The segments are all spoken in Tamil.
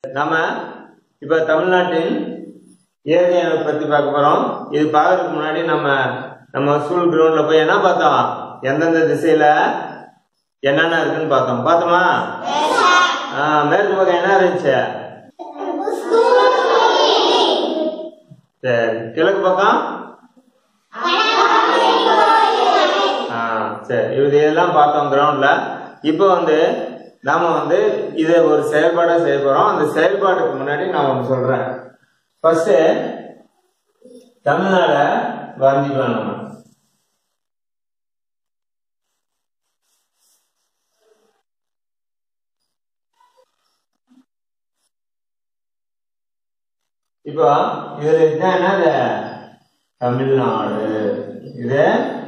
நம்ம இப்ப தமிழ்நாட்டின் இயற்கை அமைப்பை பத்தி பார்க்க போறோம் இது பார்க்கறதுக்கு முன்னாடி நம்ம நம்ம ஸ்கூல் கிரவுண்ட்ல போய் என்ன பார்த்தோம் எந்தெந்த திசையில என்னென்ன இருக்குன்னு பார்த்தோம் பார்த்தோமா ஆ, மேற்கு பக்கம் என்ன இருந்துச்சு சரி கிழக்கு பக்கம் ஆ சரி இது இதெல்லாம் பார்த்தோம் கிரவுண்ட்ல இப்போ வந்து நாம வந்து இதை ஒரு செயல்பாடா செய்ய போறோம் அந்த செயல்பாட்டுக்கு முன்னாடி நான் ஒன்று சொல்றேன் ஃபர்ஸ்ட் தமிழ்நாட வரைஞ்சிக்கலாம் நம்ம இப்போ இதுல இதுதான் என்னது தமிழ்நாடு இது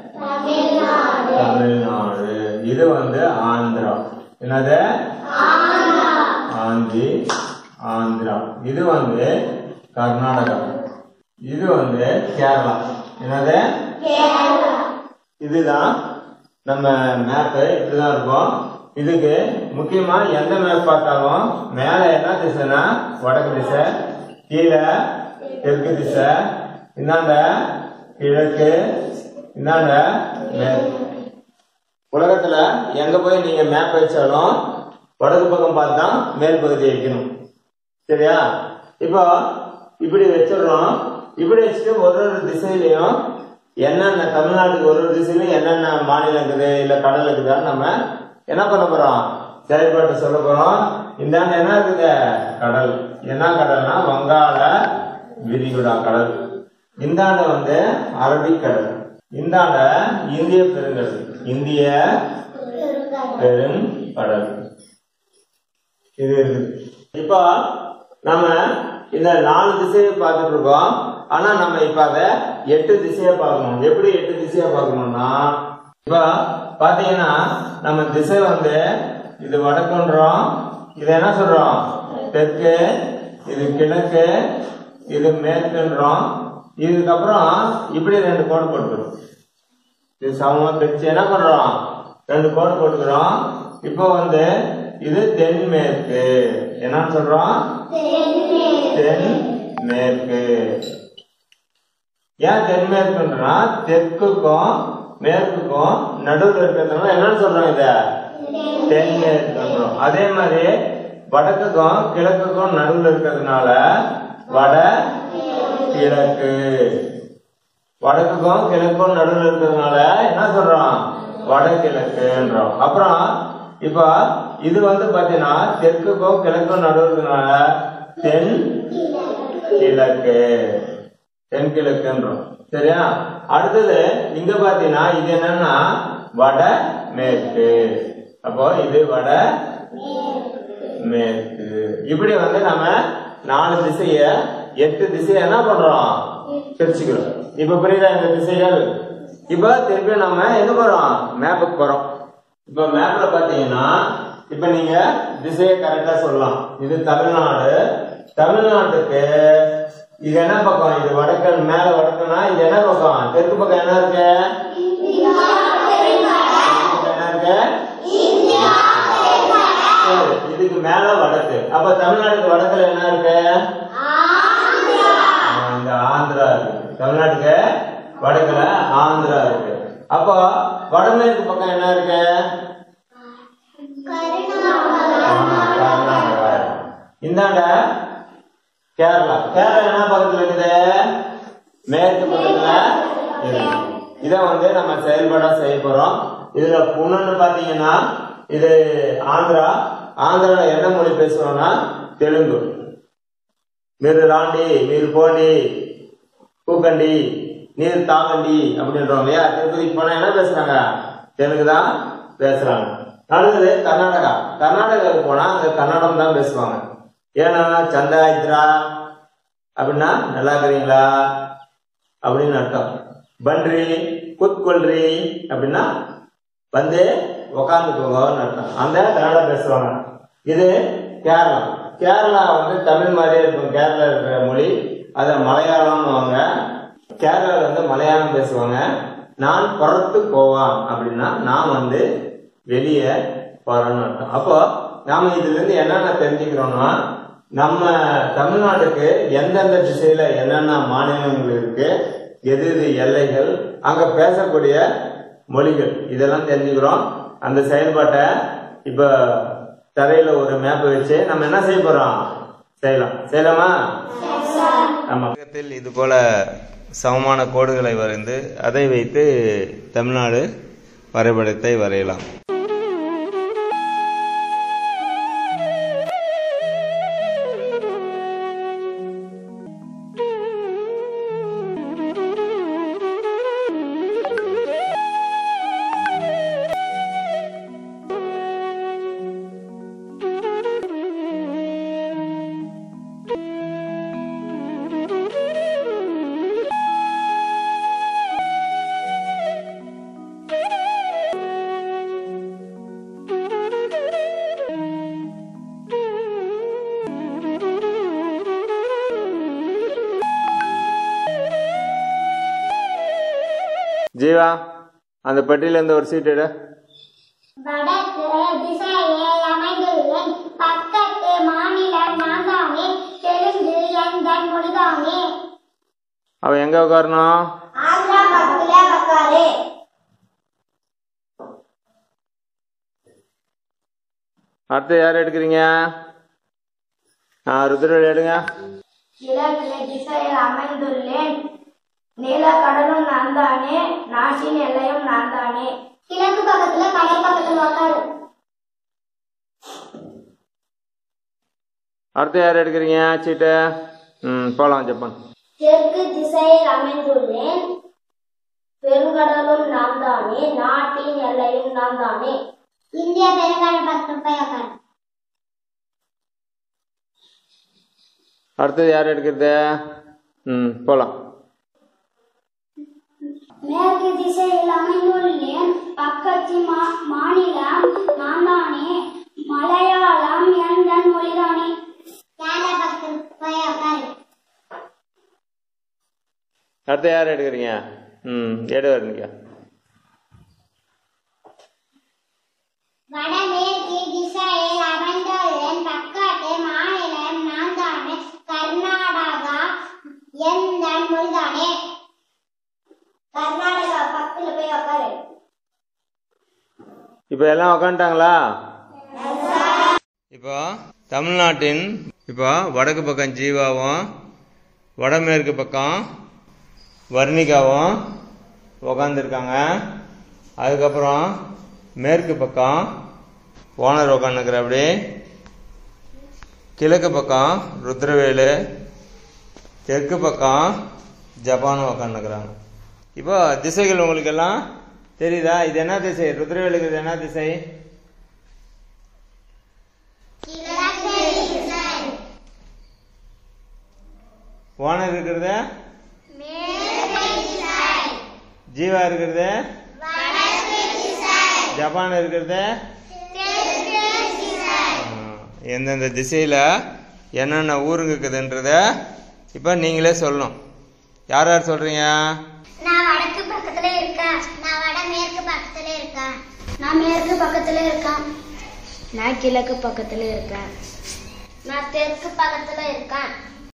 தமிழ்நாடு இது வந்து ஆந்திரா என்னது ஆந்தி ஆந்திரா இது வந்து கர்நாடகா இது வந்து கேரளா என்னது இதுதான் நம்ம மேப்பு இப்படிதான் இருக்கும் இதுக்கு முக்கியமா எந்த மேப் பார்த்தாலும் மேல என்ன திசைனா வடக்கு திசை கீழே தெற்கு திசை இந்தாண்ட கிழக்கு இந்தாண்ட மேற்கு உலகத்துல எங்க போய் நீங்க மேப் வச்சாலும் வடக்கு பக்கம் பார்த்து தான் மேல் பகுதியை வைக்கணும் சரியா இப்போ இப்படி வச்சிடுறோம் இப்படி வச்சுட்டு ஒரு ஒரு திசையிலையும் என்னென்ன தமிழ்நாட்டுக்கு ஒரு ஒரு திசையிலும் என்னென்ன மாநிலம் இருக்குது இல்ல கடல் இருக்குதான்னு நம்ம என்ன பண்ண போறோம் செயல்பாட்டு சொல்ல போறோம் இந்தாண்ட என்ன இருக்குது கடல் என்ன கடல்னா வங்காள விரிகுடா கடல் இந்தாண்ட வந்து அரபிக் கடல் இந்தாண்ட இந்திய பெருங்கடல் இந்திய பெருங்கடல் இது இருக்குது இப்போ நம்ம இந்த நாலு திசையை பார்த்துட்டு இருக்கோம் ஆனா நம்ம இப்ப அத எட்டு திசையா பார்க்கணும் எப்படி எட்டு திசையா பார்க்கணும்னா இப்போ பாத்தீங்கன்னா நம்ம திசை வந்து இது வடக்குன்றோம் இது என்ன சொல்றோம் தெற்கு இது கிழக்கு இது மேற்குன்றோம் இதுக்கப்புறம் இப்படி ரெண்டு கோடு போட்டுக்கிறோம் இது சமமா பிரிச்சு என்ன பண்றோம் ரெண்டு கோடு போட்டுக்கிறோம் இப்போ வந்து இது தென்மேற்கு என்னன்னு சொல்றோம் தென் மேற்கு ஏன் தென்மேற்குன்றா தெற்குக்கும் மேற்குக்கும் நடுவில் இருக்கிறதுனால என்னன்னு சொல்றோம் இத தென்மேற்குன்றோம் அதே மாதிரி வடக்குக்கும் கிழக்குக்கும் நடுவில் இருக்கிறதுனால வட கிழக்கு வடக்குக்கும் கிழக்கும் நடுவில் இருக்கிறதுனால என்ன சொல்றோம் வடகிழக்குன்றோம் அப்புறம் இப்ப இது வந்து பாத்தீங்கன்னா தெற்குக்கும் கிழக்கும் நடுவில் இருக்கிறதுனால தென் கிழக்கு தென்கிழக்குன்றோம் சரியா அடுத்தது இங்க பாத்தீங்கன்னா இது என்னன்னா வட மேற்கு அப்போ இது வட மேற்கு இப்படி வந்து நம்ம நாலு திசைய எட்டு திசைய என்ன பண்றோம் பிரிச்சுக்கிறோம் இப்ப புரியுதா இந்த திசைகள் இப்ப திருப்பி நம்ம எங்க போறோம் மேப்புக்கு போறோம் இப்ப மேப்ல பாத்தீங்கன்னா இப்ப நீங்க திசையை கரெக்டா சொல்லலாம் இது தமிழ்நாடு தமிழ்நாட்டுக்கு இது என்ன பக்கம் இது வடக்கு மேல வடக்குனா இது என்ன பக்கம் தெற்கு பக்கம் என்ன இருக்கு தெற்கு பக்கம் என்ன இருக்கு சரி, இதுக்கு மேல வடக்கு அப்ப தமிழ்நாட்டுக்கு வடக்குல என்ன இருக்கு ஆ, இந்த ஆந்திரா இருக்கு தமிழ்நாட்டுக்கு வடக்குல ஆந்திரா இருக்கு அப்போ வடமேற்கு பக்கம் என்ன இருக்கு ஆ, கர்நாடகா இந்தாண்ட கேரளா கேரளா என்ன பக்கத்துல இருக்குது மேற்கு பக்கத்துல இருக்கு இத வந்து நம்ம செயல்பாடா செய்ய போறோம் இதுல புண்ணு பாத்தீங்கன்னா இது ஆந்திரா ஆந்திரால என்ன மொழி பேசுவாங்கன்னா தெலுங்கு మీరు రాండి మీరు போண்டி பூக்கண்டி நீர் தாங்கண்டி அப்படின்றோம் இல்லையா திருப்பதிக்கு போனா என்ன பேசுறாங்க தெலுங்கு தான் பேசுறாங்க அடுத்தது கர்நாடகா கர்நாடகாவுக்கு போனா அங்க கன்னடம் தான் பேசுவாங்க ஏன்னா சந்தாயித்ரா அப்படின்னா நல்லா இருக்கிறீங்களா அப்படின்னு அர்த்தம் பன்றி குத்கொல்றி அப்படின்னா வந்து உக்காந்துக்கோங்கன்னு அர்த்தம் அந்த கன்னடா பேசுவாங்க இது கேரளா கேரளா வந்து தமிழ் மாதிரியே இருக்கும் கேரளா இருக்கிற மொழி அத மலையாளம்னுவாங்க கேரளால வந்து மலையாளம் பேசுவாங்க நான் புறத்து போவான் அப்படின்னா நான் வந்து வெளியே போறேன்னு அர்த்தம் அப்போ நாம இதுல இருந்து என்னென்ன தெரிஞ்சுக்கிறோம்னா நம்ம தமிழ்நாட்டுக்கு எந்தெந்த திசையில என்னென்ன மாநிலங்கள் இருக்கு எது எது எல்லைகள் அங்க பேசக்கூடிய மொழிகள் இதெல்லாம் தெரிஞ்சுக்கிறோம் அந்த செயல்பாட்டை இப்ப தரையில ஒரு மேப் வச்சு நம்ம என்ன செய்ய போறோம் செய்யலாம் செய்யலாமா ஆமா இது போல சமமான கோடுகளை வரைந்து அதை வைத்து தமிழ்நாடு வரைபடத்தை வரையலாம் ஜீவா அந்த பெட்டியில இருந்து ஒரு சீட் எடு வடக்கு திசையில் அமைந்துள்ள பக்கத்து மாநிலம் நான்தானே தெலுங்கு எந்த மொழிதானே அவன் எங்க உட்காரணும் ஆந்திரா பக்கத்துல உக்காரு அடுத்து யார் எடுக்கிறீங்க ஆ ருத்ரவேல் எடுங்க கிழக்கு திசையில் அமைந்துள்ளேன் நீலக்கடலும் நான் தானே நாட்டின் எல்லையும் நான் தானே கிழக்கு பக்கத்துல கடல் பக்கத்துல உக்காரு அடுத்து யார் எடுக்கிறீங்க சீட்டு ம் போலாம் ஜப்பான் தெற்கு திசையில் அமைந்துள்ளேன் பெருங்கடலும் நான் தானே நாட்டின் எல்லையும் நான் தானே இந்திய பெருங்கடல் பக்கம் போய் உக்காரு அடுத்தது யார் எடுக்கிறது ம் போலாம் மேற்கு திசையில் அமைந்துள்ளேன் பக்கத்து மா மாநிலம் நான்தானே மலையாளம் எந்த மொழிதானே கேரளா பக்கத்தில் போய் உட்காரு அடுத்து யார் எடுக்கிறீங்க ம் எடு வரீங்க வடமேற்கு திசையில் அமைந்துள்ளேன் பக்கத்து மாநிலம் நான்தானே கர்நாடகா எந்த மொழிதானே கர்நாடகா பக்கத்தில் போய் உட்காரு இப்போ எல்லாம் உக்காந்துட்டாங்களா இப்போ தமிழ்நாட்டின் இப்போ வடக்கு பக்கம் ஜீவாவும் வடமேற்கு பக்கம் வர்ணிகாவும் உக்காந்துருக்காங்க அதுக்கப்புறம் மேற்கு பக்கம் ஓனர் உக்காந்துக்கிறாப்படி கிழக்கு பக்கம் ருத்ரவேலு தெற்கு பக்கம் ஜப்பானும் உக்காந்துக்கிறாங்க இப்போ திசைகள் உங்களுக்கு எல்லாம் தெரியுதா இது என்ன திசை ருத்ரவேலுக்கு இது என்ன திசை ஓனர் இருக்கிறது ஜீவா இருக்கிறது ஜப்பான் இருக்கிறது ஆ, எந்தெந்த திசையில என்னென்ன ஊருங்க இருக்குதுன்றத இப்போ நீங்களே சொல்லணும் யார் யார் சொல்றீங்க நான் வடக்கு பக்கத்துல இருக்கேன் நான் வட மேற்கு பக்கத்துல இருக்கேன் நான் மேற்கு பக்கத்துல இருக்கேன் நான் கிழக்கு பக்கத்துல இருக்கேன் நான் தெற்கு பக்கத்துல இருக்கேன்